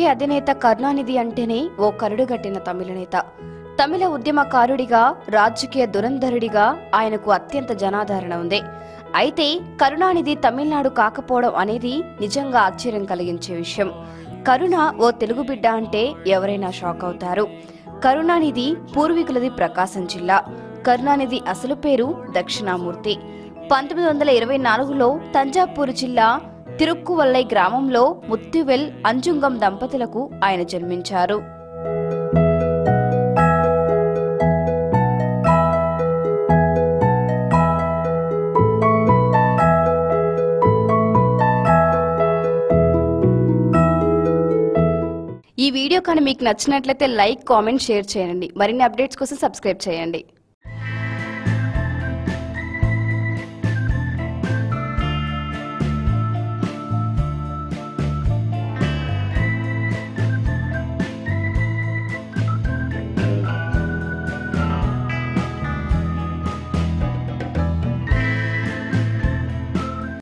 అధినేత కరుణానిధి అంటేనే ఓ కరుడుగట్టిన తమిళ నేత తమిళ ఉద్యమకారుడిగా రాజకీయ దురంధరుడిగా ఆయనకు అత్యంత జనాదరణ ఉంది అయితే కరుణానిధి తమిళనాడు కాకపోవడం అనేది నిజంగా ఆశ్చర్యం కలిగించే విషయం కరుణ ఓ తెలుగు బిడ్డ అంటే ఎవరైనా షాక్ అవుతారు కరుణానిధి పూర్వీకులది ప్రకాశం జిల్లా కరుణానిధి అసలు పేరు దక్షిణామూర్తి పంతొమ్మిది వందల ఇరవై నాలుగులో తంజాపూర్ జిల్లా తిరుక్కువల్లై గ్రామంలో ముత్తివెల్ అంజుంగం దంపతులకు ఆయన జన్మించారు ఈ వీడియో కానీ మీకు నచ్చినట్లయితే లైక్ కామెంట్ షేర్ చేయండి మరిన్ని అప్డేట్స్ కోసం సబ్స్క్రైబ్ చేయండి